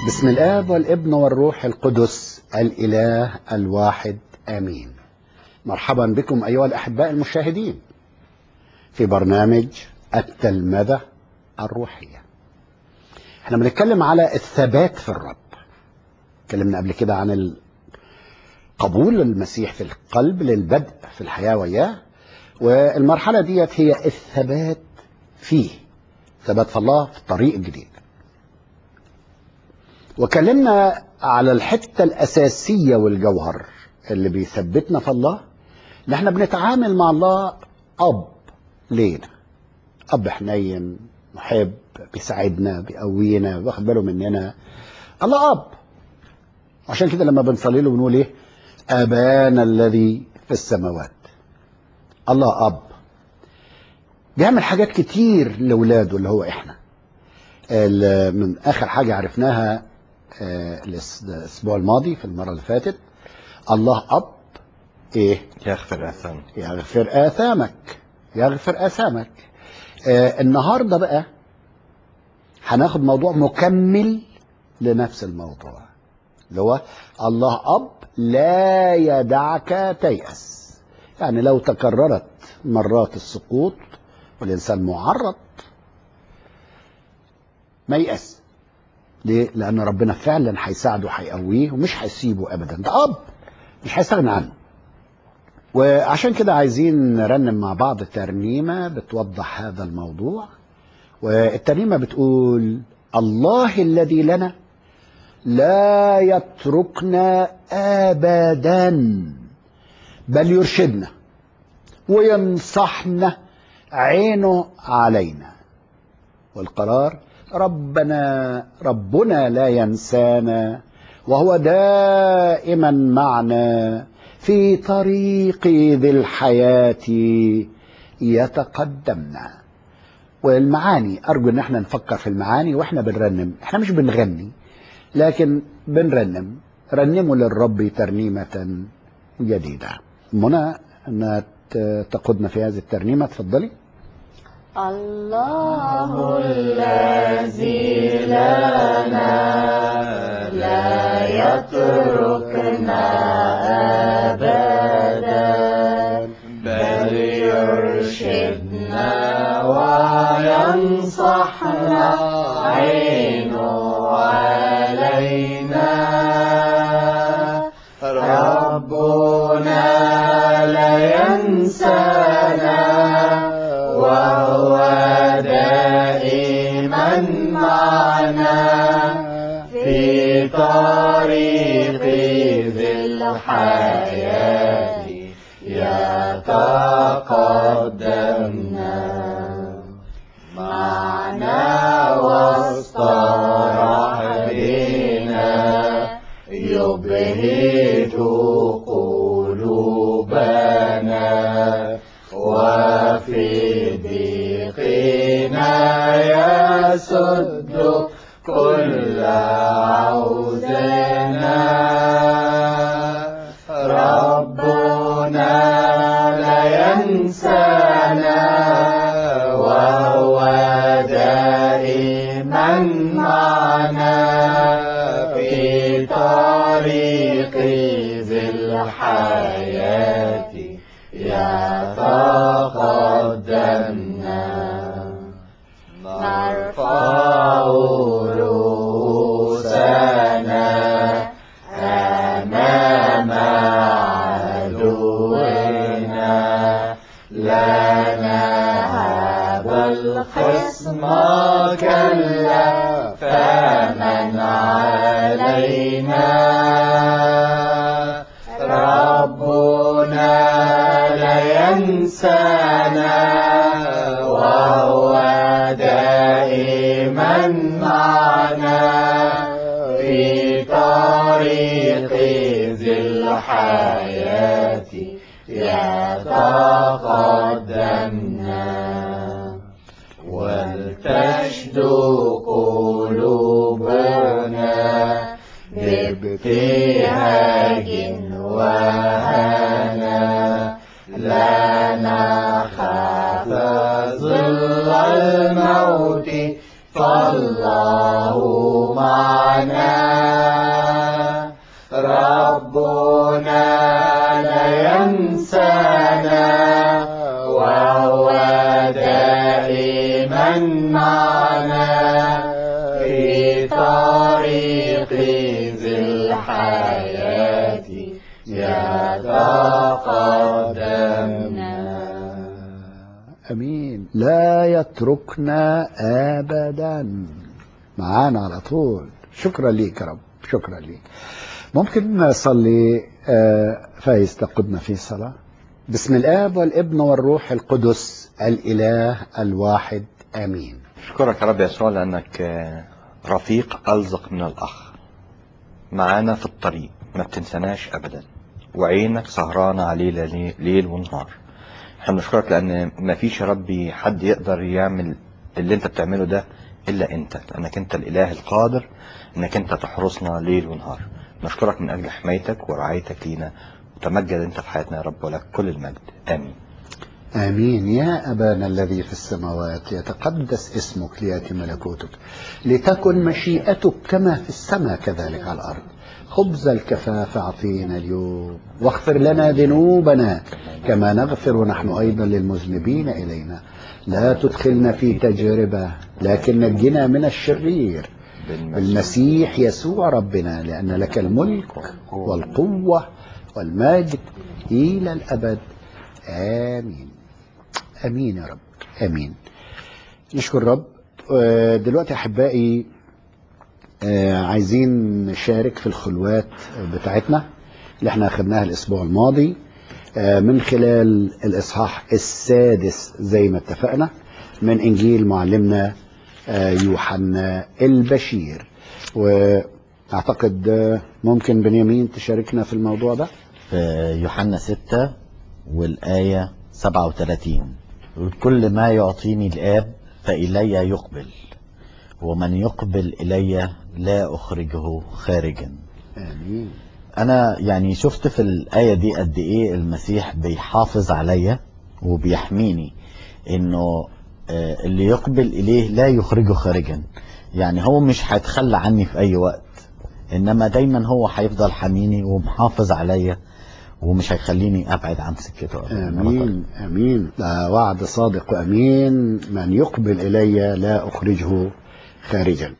بسم الآب والابن والروح القدس الإله الواحد آمين مرحبا بكم أيها الأحباء المشاهدين في برنامج التلمذة الروحية احنا بنتكلم على الثبات في الرب اتكلمنا قبل كده عن قبول المسيح في القلب للبدء في الحياة وياه والمرحلة ديت هي الثبات فيه ثبات في الله في الطريق الجديد وكلمنا على الحتة الأساسية والجوهر اللي بيثبتنا في الله ان احنا بنتعامل مع الله أب لينا أب حنين محب بيساعدنا بيقوينا بياخد باله مننا الله أب عشان كده لما بنصلي له بنقول ايه أبانا الذي في السماوات الله أب بيعمل حاجات كتير لأولاده اللي هو إحنا من آخر حاجة عرفناها الأسبوع الماضي في المرة اللي فاتت الله أب إيه يغفر آثام يغفر آثامك يغفر آثامك آه النهاردة بقى هناخد موضوع مكمل لنفس الموضوع اللي هو الله أب لا يدعك تيأس يعني لو تكررت مرات السقوط والإنسان معرض ما يأس ليه؟ لأن ربنا فعلا هيساعده هيقويه ومش هيسيبه أبدا ده أب مش هيستغنى عنه وعشان كده عايزين نرنم مع بعض ترنيمة بتوضح هذا الموضوع والترنيمة بتقول الله الذي لنا لا يتركنا أبدا بل يرشدنا وينصحنا عينه علينا والقرار ربنا ربنا لا ينسانا وهو دائما معنا في طريق ذي الحياة يتقدمنا والمعاني أرجو أن احنا نفكر في المعاني وإحنا بنرنم احنا مش بنغني لكن بنرنم رنموا للرب ترنيمة جديدة منى أنها تقودنا في هذه الترنيمة تفضلي الله الذي لنا لا يتركنا أبدا بل يرشدنا وينصحنا عينه علينا ربنا لا ينسانا وهو دائما معنا في طريق ذي الحياة يتقدمنا معنا وسط رحبنا يبهج قلوبنا وفي ضيقنا يسد كل عوزنا ربنا لا ينسانا وهو دائما معنا في طريق ذي الحياة يتقدمنا نرفع رؤوسنا أمام عدونا لا نهب الخصم كلا فمن علينا ربنا لا ينسانا وهو دائما معنا في طريق ذي الحياة يتقدمنا ولتشدو قلوبنا بابتهاج وهنا لا نخاف ظل الموت فالله معنا معنا ربنا لا ينسانا وهو دائما معنا في طريق ذي الحياة يتقدمنا امين لا يتركنا ابدا معانا على طول شكرا ليك يا رب شكرا ليك ممكن نصلي آه، فايز تقودنا في صلاة بسم الآب والابن والروح القدس الإله الواحد آمين أشكرك يا رب يسوع لأنك آه، رفيق ألزق من الأخ معانا في الطريق ما بتنسناش أبدا وعينك سهرانة علينا لي- ليل ونهار احنا بنشكرك لأن ما فيش يا ربي حد يقدر يعمل اللي انت بتعمله ده إلا انت لأنك انت الإله القادر انك انت تحرسنا ليل ونهار نشكرك من أجل حمايتك ورعايتك لينا وتمجد انت في حياتنا يا رب ولك كل المجد آمين آمين يا أبانا الذي في السماوات يتقدس اسمك ليأتي ملكوتك لتكن مشيئتك كما في السماء كذلك على الأرض خبز الكفاف أعطينا اليوم واغفر لنا ذنوبنا كما نغفر نحن أيضا للمذنبين إلينا لا تدخلنا في تجربة لكن نجنا من الشرير بالمسيح يسوع ربنا لأن لك الملك والقوة والمجد إلى الأبد آمين آمين يا رب آمين نشكر رب آه، دلوقتي أحبائي آه، عايزين نشارك في الخلوات بتاعتنا اللي احنا أخذناها الأسبوع الماضي آه، من خلال الإصحاح السادس زي ما اتفقنا من إنجيل معلمنا آه، يوحنا البشير وأعتقد آه، ممكن بنيامين تشاركنا في الموضوع ده في يوحنا 6 والآية 37 يقول كل ما يعطيني الآب فإلي يقبل ومن يقبل إلي لا أخرجه خارجا آمين أنا يعني شفت في الآية دي قد إيه المسيح بيحافظ عليا وبيحميني إنه آه، اللي يقبل إليه لا يخرجه خارجا يعني هو مش هيتخلى عني في أي وقت إنما دايما هو هيفضل حاميني ومحافظ عليا ومش هيخليني أبعد عن سكته أبداً. امين امين ده وعد صادق وامين من يقبل الي لا اخرجه خارجا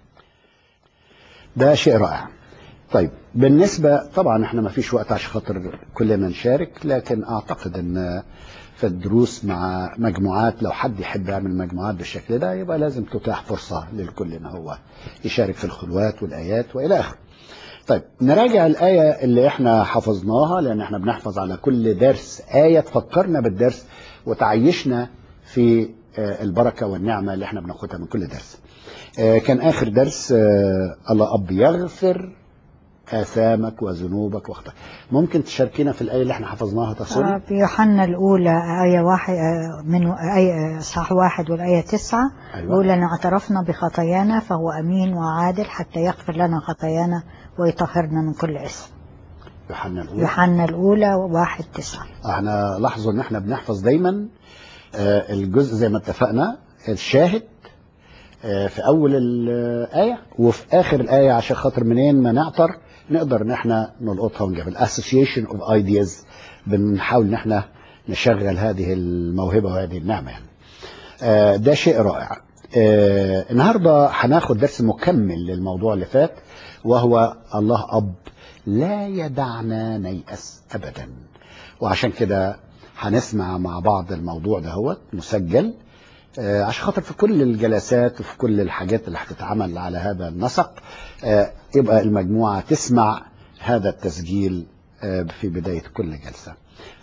ده شيء رائع طيب بالنسبه طبعا احنا ما فيش وقت عشان خاطر كلنا نشارك لكن اعتقد ان في الدروس مع مجموعات لو حد يحب يعمل مجموعات بالشكل ده يبقى لازم تتاح فرصه للكل ان هو يشارك في الخلوات والايات والى اخره طيب نراجع الآية اللي احنا حفظناها لأن احنا بنحفظ على كل درس آية تفكرنا بالدرس وتعيشنا في آه، البركة والنعمة اللي احنا بناخدها من كل درس آه، كان آخر درس آه، الله أب يغفر آثامك وذنوبك واخطأ ممكن تشاركينا في الآية اللي احنا حفظناها تصوني في يوحنا الأولى آية واحد آه، من آية صح واحد والآية تسعة أيوة. يقول أن اعترفنا بخطايانا فهو أمين وعادل حتى يغفر لنا خطايانا ويطهرنا من كل اسم يوحنا الأولى يوحنا الأولى واحد تسعة احنا لاحظوا ان احنا بنحفظ دايما آه، الجزء زي ما اتفقنا الشاهد آه، في اول الايه وفي اخر الايه عشان خاطر منين ما نعطر نقدر ان احنا نلقطها ونجيب الاسوسيشن اوف ايدياز بنحاول ان احنا نشغل هذه الموهبه وهذه النعمه يعني آه، ده شيء رائع آه، النهارده هناخد درس مكمل للموضوع اللي فات وهو الله اب لا يدعنا نيأس ابدا وعشان كده هنسمع مع بعض الموضوع ده هو مسجل آه، عشان خاطر في كل الجلسات وفي كل الحاجات اللي هتتعمل على هذا النسق آه، يبقى المجموعة تسمع هذا التسجيل آه، في بداية كل جلسة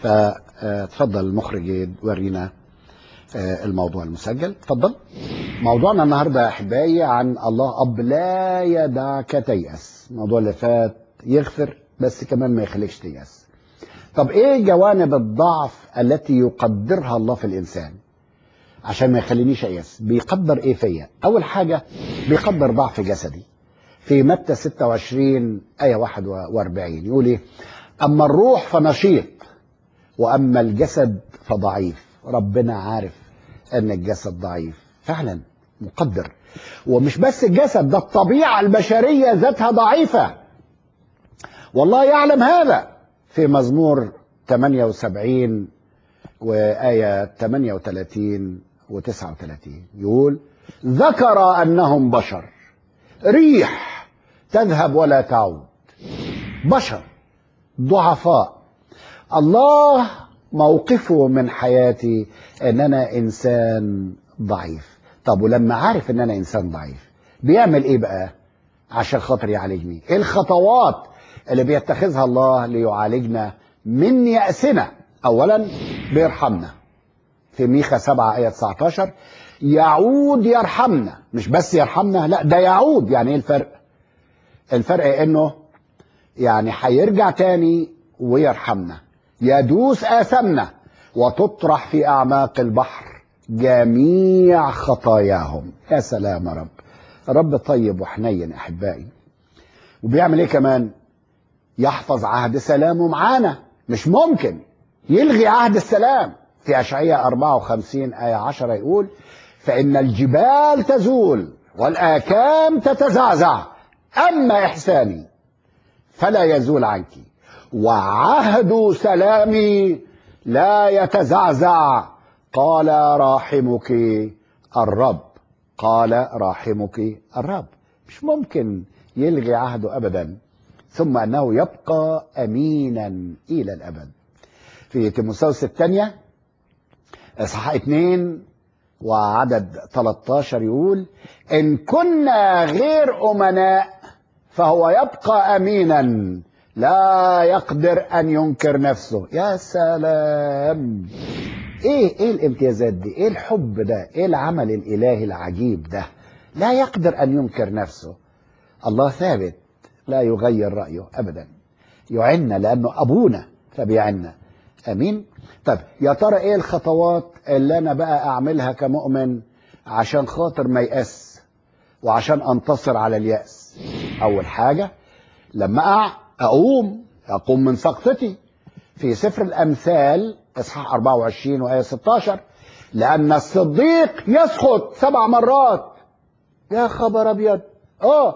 فتفضل المخرج يورينا آه، الموضوع المسجل اتفضل موضوعنا النهارده يا احبائي عن الله اب لا يدعك تيأس الموضوع اللي فات يغفر بس كمان ما يخليكش تيأس طب ايه جوانب الضعف التي يقدرها الله في الانسان عشان ما يخلينيش ايأس بيقدر ايه فيا اول حاجه بيقدر ضعف جسدي في متى 26 آية 41 يقول إيه؟ أما الروح فنشيط وأما الجسد فضعيف ربنا عارف أن الجسد ضعيف فعلا مقدر ومش بس الجسد ده الطبيعة البشرية ذاتها ضعيفة والله يعلم هذا في مزمور 78 وآية 38 و39 يقول ذكر أنهم بشر ريح تذهب ولا تعود بشر ضعفاء الله موقفه من حياتي ان انا انسان ضعيف طب ولما عارف ان انا انسان ضعيف بيعمل ايه بقى عشان خاطر يعالجني ايه الخطوات اللي بيتخذها الله ليعالجنا من يأسنا اولا بيرحمنا في ميخا 7 آية 19 يعود يرحمنا مش بس يرحمنا لا ده يعود يعني ايه الفرق الفرق انه يعني هيرجع تاني ويرحمنا يدوس آثامنا وتطرح في أعماق البحر جميع خطاياهم يا سلام يا رب رب طيب وحنين أحبائي وبيعمل إيه كمان يحفظ عهد سلامه معانا مش ممكن يلغي عهد السلام في أشعية 54 آية 10 يقول فإن الجبال تزول والآكام تتزعزع أما إحساني فلا يزول عنك وعهد سلامي لا يتزعزع قال راحمك الرب قال راحمك الرب مش ممكن يلغي عهده ابدا ثم انه يبقى امينا الى الابد في تيموثاوس الثانيه اصحاح 2 وعدد 13 يقول ان كنا غير امناء فهو يبقى امينا لا يقدر ان ينكر نفسه يا سلام ايه ايه الامتيازات دي ايه الحب ده ايه العمل الالهي العجيب ده لا يقدر ان ينكر نفسه الله ثابت لا يغير رايه ابدا يعنا لانه ابونا فبيعنا امين طب يا ترى ايه الخطوات اللي انا بقى اعملها كمؤمن عشان خاطر ما يأس وعشان انتصر على اليأس اول حاجة لما أقع اقوم اقوم من سقطتي في سفر الامثال اصحاح 24 وايه 16 لان الصديق يسقط سبع مرات يا خبر ابيض اه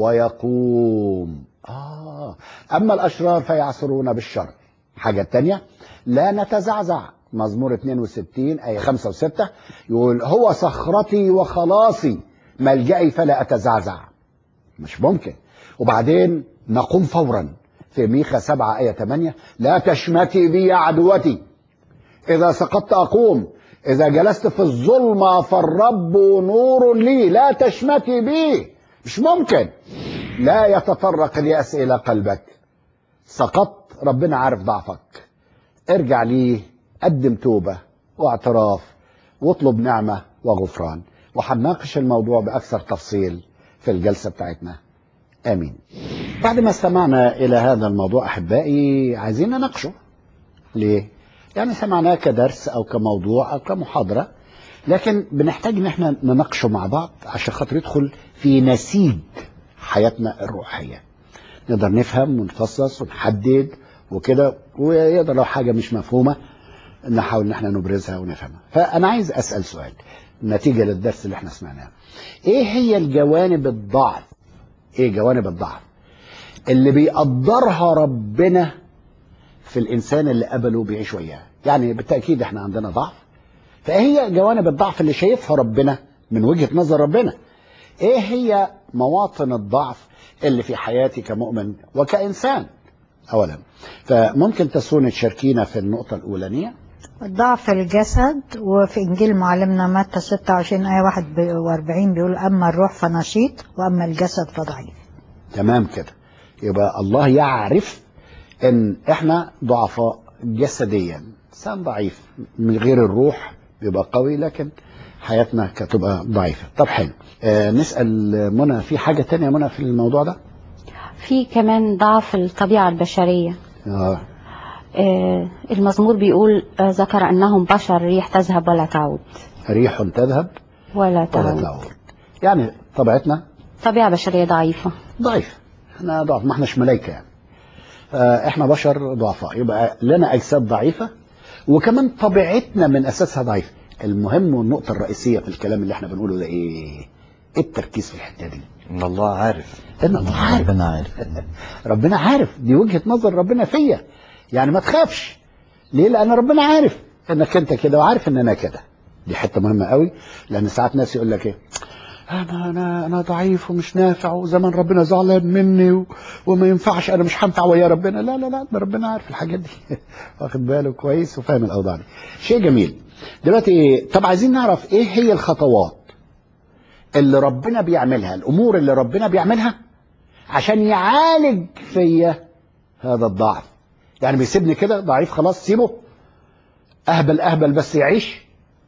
ويقوم اه اما الاشرار فيعثرون بالشر حاجه تانية لا نتزعزع مزمور 62 آية 5 و6 يقول هو صخرتي وخلاصي ملجئي فلا أتزعزع مش ممكن وبعدين نقوم فورا في ميخا 7 آية 8 لا تشمتي بي يا عدوتي إذا سقطت أقوم إذا جلست في الظلمة فالرب نور لي لا تشمتي بي مش ممكن لا يتطرق اليأس إلى قلبك سقطت ربنا عارف ضعفك ارجع ليه قدم توبة واعتراف واطلب نعمة وغفران وهنناقش الموضوع بأكثر تفصيل في الجلسة بتاعتنا آمين بعد ما استمعنا إلى هذا الموضوع أحبائي عايزين نناقشه ليه؟ يعني سمعناه كدرس أو كموضوع أو كمحاضرة لكن بنحتاج إن احنا نناقشه مع بعض عشان خاطر يدخل في نسيج حياتنا الروحية نقدر نفهم ونفصص ونحدد وكده ويقدر لو حاجة مش مفهومة نحاول ان احنا نبرزها ونفهمها فانا عايز اسال سؤال نتيجه للدرس اللي احنا سمعناه ايه هي الجوانب الضعف ايه جوانب الضعف اللي بيقدرها ربنا في الانسان اللي قبله بيعيش وياه يعني بالتاكيد احنا عندنا ضعف فايه هي جوانب الضعف اللي شايفها ربنا من وجهه نظر ربنا ايه هي مواطن الضعف اللي في حياتي كمؤمن وكانسان اولا فممكن تسوني تشاركينا في النقطه الاولانيه ضعف الجسد وفي إنجيل معلمنا متى 26 آية 41 بيقول أما الروح فنشيط وأما الجسد فضعيف تمام كده يبقى الله يعرف ان احنا ضعفاء جسديا انسان ضعيف من غير الروح بيبقى قوي لكن حياتنا كتبقى ضعيفة طب حلو آه نسأل منى في حاجة تانية منى في الموضوع ده في كمان ضعف الطبيعة البشرية آه. آه، المزمور بيقول آه، ذكر أنهم بشر ريح تذهب ولا تعود ريح تذهب ولا ولا تعود تعود يعني طبيعتنا طبيعة بشرية ضعيفة ضعيف احنا ضعف ما احناش ملايكة يعني آه، احنا بشر ضعفاء يبقى لنا اجساد ضعيفة وكمان طبيعتنا من اساسها ضعيفة المهم والنقطة الرئيسية في الكلام اللي احنا بنقوله ده ايه ايه التركيز في الحته دي ان الله عارف ان الله عارف ربنا عارف ربنا عارف دي وجهه نظر ربنا فيا يعني ما تخافش ليه لان ربنا عارف انك انت كده وعارف ان انا كده دي حته مهمه قوي لان ساعات ناس يقول لك ايه انا انا انا ضعيف ومش نافع وزمان ربنا زعلان مني و... وما ينفعش انا مش هنفع ويا ربنا لا لا لا ده ربنا عارف الحاجات دي واخد باله كويس وفاهم الاوضاع دي شيء جميل دلوقتي طب عايزين نعرف ايه هي الخطوات اللي ربنا بيعملها الامور اللي ربنا بيعملها عشان يعالج فيا هذا الضعف يعني بيسيبني كده ضعيف خلاص سيبه اهبل اهبل بس يعيش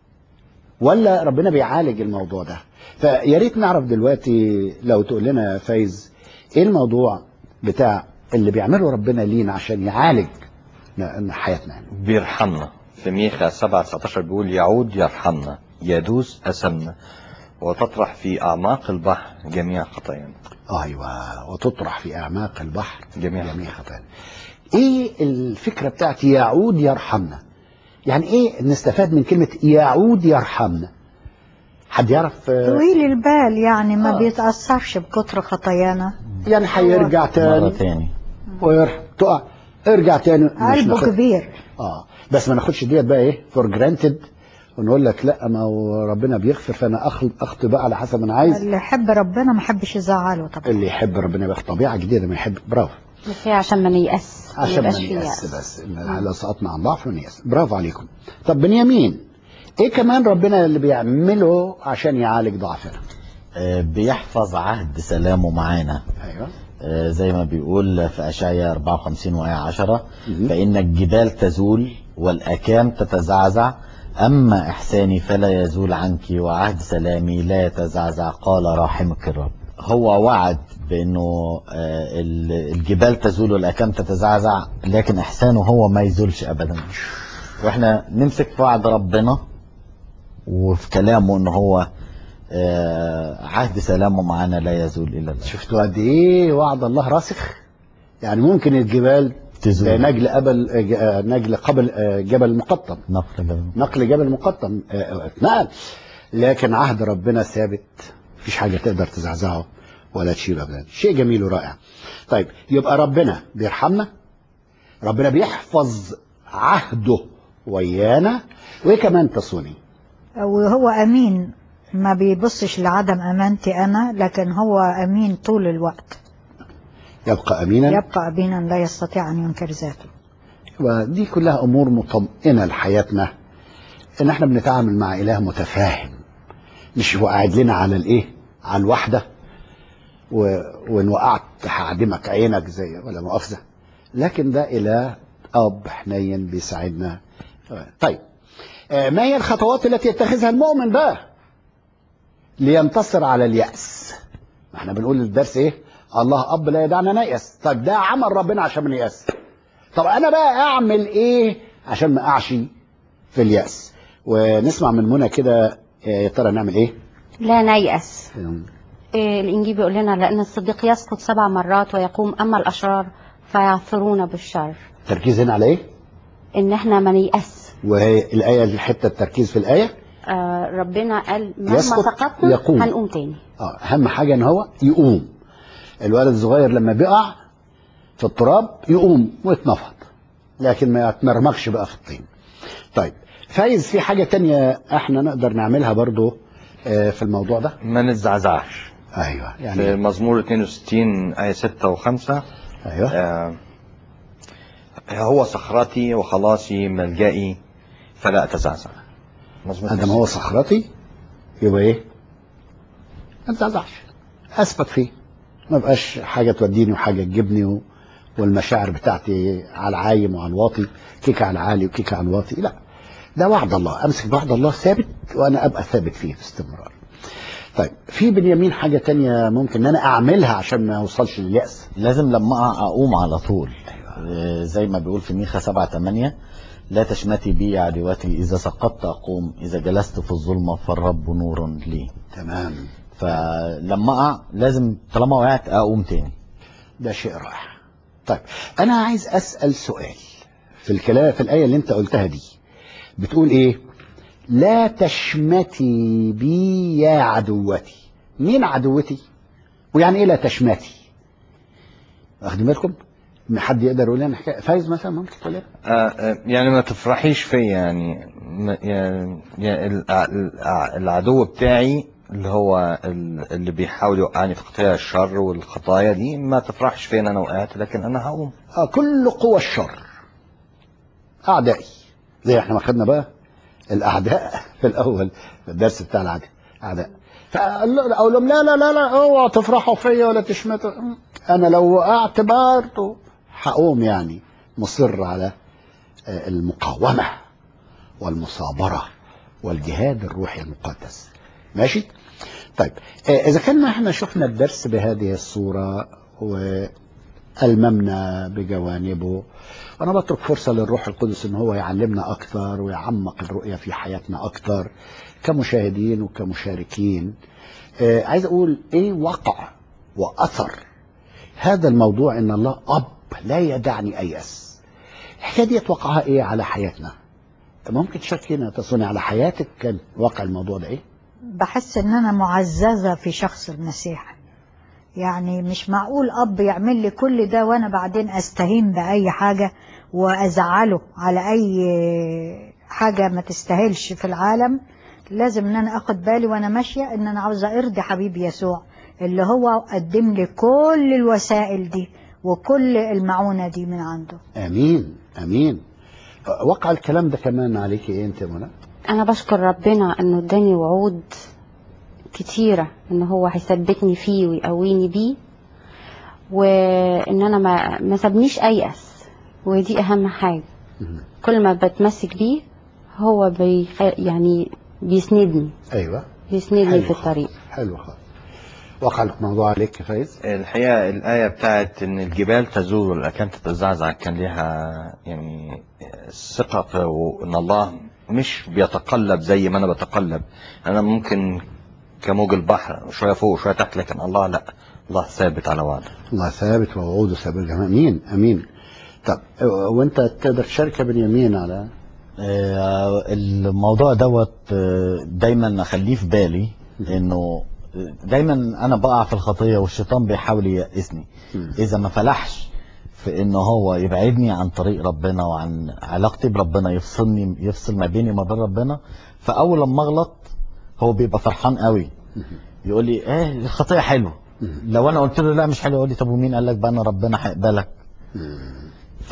ولا ربنا بيعالج الموضوع ده فيا ريت نعرف دلوقتي لو تقول لنا يا فايز ايه الموضوع بتاع اللي بيعمله ربنا لينا عشان يعالج ن- حياتنا يعني. بيرحمنا في ميخا 7 19 بيقول يعود يرحمنا يدوس أسمنا وتطرح في أعماق البحر جميع خطايانا ايوه وتطرح في اعماق البحر جميع جميع خطايانا ايه الفكره بتاعت يعود يرحمنا يعني ايه نستفاد من كلمه يعود يرحمنا حد يعرف آه، طويل البال يعني ما آه. بيتأثرش بكتر خطايانا يعني هيرجع مرة تاني تاني ويرحم تقع ارجع تاني مش قلبه ناخد- كبير اه بس ما ناخدش ديت بقى ايه فور جرانتد ونقول لك لا ما هو ربنا بيغفر فانا أخ- اخطي بقى على حسب ما انا عايز اللي يحب ربنا ما يحبش يزعله طبعا اللي يحب ربنا بياخد طبيعه جديده ما يحب برافو بس هي عشان ما نيأس ما عشان ما يبقاش فيه نيأس يأس. بس إن لو سقطنا عن ضعف نيأس برافو عليكم طب بنيامين ايه كمان ربنا اللي بيعمله عشان يعالج ضعفنا آه، بيحفظ عهد سلامه معانا ايوه آه، زي ما بيقول في أشعياء 54 وآية 10 مهم. فإن الجبال تزول والأكام تتزعزع أما إحساني فلا يزول عنك وعهد سلامي لا يتزعزع قال راحمك الرب هو وعد بأنه آه، ال- الجبال تزول والأكام تتزعزع لكن إحسانه هو ما يزولش أبدا وإحنا نمسك في وعد ربنا وفي كلامه إن هو آه، عهد سلامه معانا لا يزول إلا الأبد شفتوا قد ايه وعد الله راسخ يعني ممكن الجبال تزول. زي نجل قبل آه، نجل قبل آه، جبل مقطم نقل جبل نقل جبل مقطم آه، آه، اتنقل لكن عهد ربنا ثابت مفيش حاجه تقدر تزعزعه ولا تشيله ابدا شيء جميل ورائع طيب يبقى ربنا بيرحمنا ربنا بيحفظ عهده ويانا وايه كمان تصوني وهو أمين ما بيبصش لعدم أمانتي أنا لكن هو أمين طول الوقت يبقى امينا يبقى أمينا لا يستطيع أن ينكر ذاته ودي كلها امور مطمئنه لحياتنا ان احنا بنتعامل مع اله متفاهم مش هو قاعد لنا على الايه على الوحده و... وان وقعت هعدمك عينك زي ولا مؤاخذه لكن ده اله اب حنين بيساعدنا طيب آه، ما هي الخطوات التي يتخذها المؤمن بقى لينتصر على اليأس ما احنا بنقول الدرس ايه الله اب لا يدعنا نيأس طب ده عمل ربنا عشان ما نيأس طب انا بقى اعمل ايه عشان ما اقعش في اليأس ونسمع من منى كده آه، يا ترى نعمل ايه لا نيأس آم، إيه الإنجيل بيقول لنا لأن الصديق يسقط سبع مرات ويقوم أما الأشرار فيعثرون بالشر تركيز هنا على ايه إن إحنا ما نيأس وهي الايه الحته التركيز في الايه آه ربنا قال مهما يسقط سقطنا يقوم. هنقوم تاني اه اهم حاجه ان هو يقوم الولد الصغير لما بيقع في التراب يقوم ويتنفض لكن ما يتمرمغش بقى في الطين طيب فايز في حاجه تانية احنا نقدر نعملها برضو آه، في الموضوع ده ما نتزعزعش ايوه في يعني مزمور 62 آية 6 و5 ايوه آه هو صخرتي وخلاصي ملجئي فلا أتزعزع مزمور ادم هو صخرتي يبقى ايه ما تزعزعش اثبت فيه ما بقاش حاجه توديني وحاجه تجيبني و... والمشاعر بتاعتي على العايم وعلى الواطي كيكه على العالي وكيكه على الواطي لا ده وعد الله امسك بوعد الله ثابت وانا ابقى ثابت فيه باستمرار طيب في بنيامين حاجه تانية ممكن ان انا اعملها عشان ما اوصلش للياس لازم لما اقع اقوم على طول آه، زي ما بيقول في ميخا 7 8 لا تشمتي بي يا عدوتي اذا سقطت اقوم اذا جلست في الظلمه فالرب نور لي تمام فلما اقع لازم طالما وقعت اقوم تاني ده شيء رائع طيب انا عايز اسال سؤال في الكلام في الايه اللي انت قلتها دي بتقول ايه لا تشمتي بي يا عدوتي مين عدوتي ويعني ايه لا تشماتي واخدين بالكم حد يقدر يقول لنا حكايه فايز مثلا ممكن تقول لنا آه، آه، يعني ما تفرحيش فيا يعني ما- يعني يعني الع- الع- العدو بتاعي اللي هو ال- اللي بيحاول يوقعني في قطيع الشر والخطايا دي ما تفرحش فيا ان انا وقعت لكن انا هقوم آه كل قوى الشر اعدائي زي احنا ما خدنا بقى الاعداء في الاول في الدرس بتاع العداء اعداء فاقول لهم لا لا لا لا اوعوا تفرحوا فيا ولا تشمتوا انا لو وقعت برضه هقوم يعني مصر على آه، المقاومه والمصابره والجهاد الروحي المقدس ماشي طيب آه، اذا كنا احنا شفنا الدرس بهذه الصوره والممنا بجوانبه وانا بترك فرصه للروح القدس ان هو يعلمنا اكثر ويعمق الرؤيه في حياتنا اكثر كمشاهدين وكمشاركين آه، عايز اقول ايه وقع واثر هذا الموضوع ان الله اب لا يدعني ايأس الحكايه دي وقعها ايه على حياتنا ممكن تشاركينا تصوني على حياتك كان واقع الموضوع ده ايه بحس ان انا معززة في شخص المسيح يعني مش معقول اب يعمل لي كل ده وانا بعدين استهين باي حاجة وازعله على اي حاجة ما تستاهلش في العالم لازم ان انا اخد بالي وانا ماشية ان انا عاوزة ارضي حبيبي يسوع اللي هو قدم لي كل الوسائل دي وكل المعونة دي من عنده امين امين آه، وقع الكلام ده كمان عليكي ايه انت يا منى انا بشكر ربنا انه اداني وعود كتيرة ان هو هيثبتني فيه ويقويني بيه وان انا ما ما سابنيش ايأس ودي اهم حاجة مهم. كل ما بتمسك بيه هو بي يعني بيسندني ايوه بيسندني حلو في الطريق خالص، حلو خالص وقع الموضوع عليك يا فايز الحقيقة الآية بتاعت إن الجبال تزول والأكام تتزعزع كان ليها يعني ثقة في إن الله مش بيتقلب زي ما أنا بتقلب أنا ممكن كموج البحر شوية فوق وشوية تحت لكن الله لا الله ثابت على وعده الله ثابت ووعوده ثابت امين امين طب آه، وانت تقدر تشارك يا بنيامين على آه، الموضوع دوت آه، دايما اخليه في بالي انه دايما انا بقع في الخطيه والشيطان بيحاول ييأسني مم. اذا ما فلحش في ان هو يبعدني عن طريق ربنا وعن علاقتي بربنا يفصلني يفصل ما بيني وما بين ربنا فاول لما اغلط هو بيبقى فرحان قوي يقول لي ايه الخطيه حلوه لو انا قلت له لا مش حلوه يقول لي طب ومين قال لك بقى ان ربنا هيقبلك ف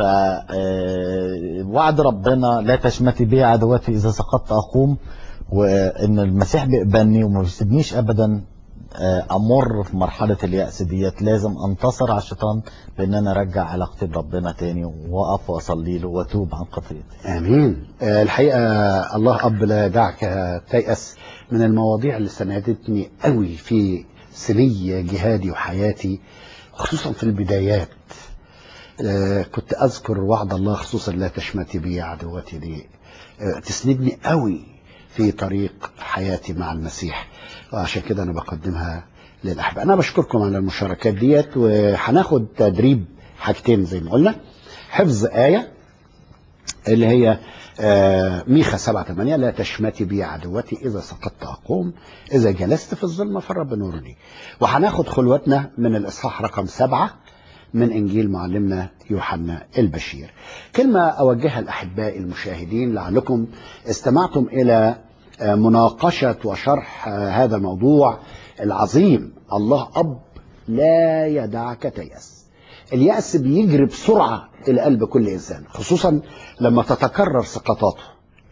آه، وعد ربنا لا تشمتي بي عدواتي اذا سقطت اقوم وان المسيح بيقبلني وما بيسيبنيش ابدا آه، امر في مرحله الياس ديت لازم انتصر على الشيطان بان انا ارجع علاقتي بربنا تاني واقف واصلي له واتوب عن خطيئتي امين آه، الحقيقه الله اب لا يدعك تيأس من المواضيع اللي ساندتني قوي في سني جهادي وحياتي خصوصا في البدايات آه، كنت اذكر وعد الله خصوصا لا تشمتي بي عدوتي دي آه، تسندني قوي في طريق حياتي مع المسيح وعشان كده انا بقدمها للاحباء انا بشكركم على المشاركات ديت وهناخد تدريب حاجتين زي ما قلنا حفظ ايه اللي هي آه، ميخا 7 8 لا تشمتي بي عدوتي اذا سقطت اقوم اذا جلست في الظلمه فالرب نورني وهناخد خلوتنا من الاصحاح رقم سبعة من انجيل معلمنا يوحنا البشير كلمه اوجهها لاحبائي المشاهدين لعلكم استمعتم الى آه، مناقشه وشرح آه، هذا الموضوع العظيم الله اب لا يدعك تيأس اليأس بيجري بسرعة إلى قلب كل إنسان خصوصا لما تتكرر سقطاته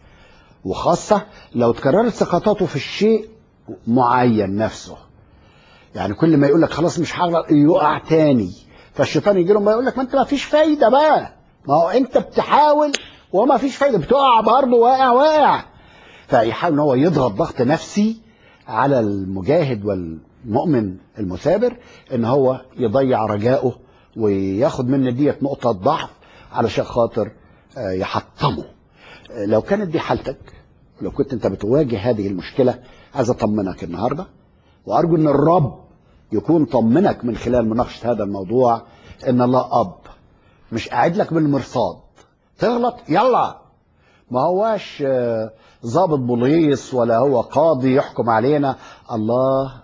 وخاصة لو تكررت سقطاته في الشيء معين نفسه يعني كل ما يقول لك خلاص مش هغلط يقع تاني فالشيطان يجي له ما يقول لك ما انت ما فيش فايده بقى ما هو انت بتحاول وما فيش فايده بتقع برضه واقع واقع فيحاول ان هو يضغط ضغط نفسي على المجاهد والمؤمن المثابر ان هو يضيع رجائه وياخد من ديت نقطه ضعف علشان خاطر آه، يحطمه آه، لو كانت دي حالتك لو كنت انت بتواجه هذه المشكله عايز اطمنك النهارده وارجو ان الرب يكون طمنك من خلال مناقشه هذا الموضوع ان الله اب مش قاعد لك بالمرصاد تغلط يلا ما هواش آه، ضابط بوليس ولا هو قاضي يحكم علينا الله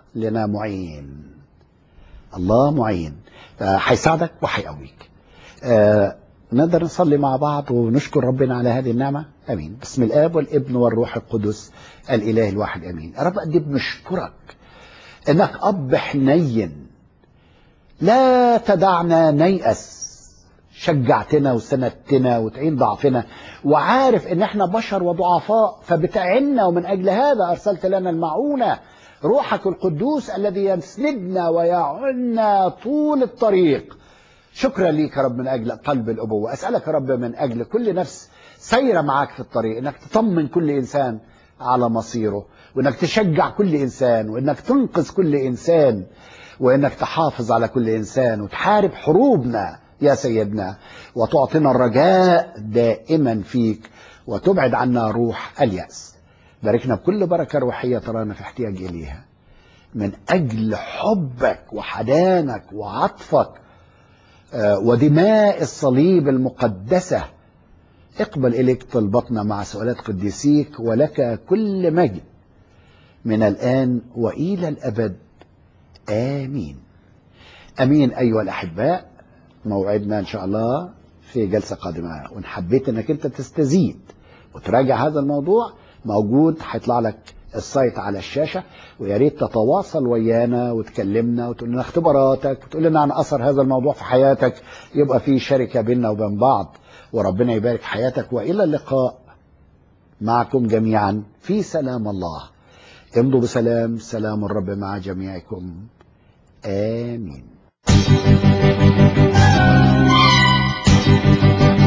لنا معين الله معين هيساعدك وهيقويك آه نقدر نصلي مع بعض ونشكر ربنا على هذه النعمة أمين بسم الآب والابن والروح القدس الإله الواحد أمين يا رب قد بنشكرك إنك أب حنين لا تدعنا نيأس شجعتنا وسندتنا وتعين ضعفنا وعارف ان احنا بشر وضعفاء فبتعنا ومن اجل هذا ارسلت لنا المعونة روحك القدوس الذي يسندنا ويعنا طول الطريق شكرا ليك يا رب من اجل قلب الابوة اسألك يا رب من اجل كل نفس سايرة معاك في الطريق انك تطمن كل انسان على مصيره وانك تشجع كل انسان وانك تنقذ كل انسان وانك تحافظ على كل انسان وتحارب حروبنا يا سيدنا وتعطينا الرجاء دائما فيك وتبعد عنا روح اليأس باركنا بكل بركة روحية ترانا في احتياج إليها من أجل حبك وحنانك وعطفك آه، ودماء الصليب المقدسة اقبل إليك طلبتنا مع سؤالات قديسيك ولك كل مجد من الآن وإلى الأبد آمين أمين أيها الأحباء موعدنا إن شاء الله في جلسة قادمة وإن حبيت إنك أنت تستزيد وتراجع هذا الموضوع موجود هيطلع لك السايت على الشاشة ويا ريت تتواصل ويانا وتكلمنا وتقول لنا اختباراتك وتقول لنا عن أثر هذا الموضوع في حياتك يبقى في شركة بيننا وبين بعض وربنا يبارك حياتك وإلى اللقاء معكم جميعا في سلام الله امضوا بسلام سلام الرب مع جميعكم آمين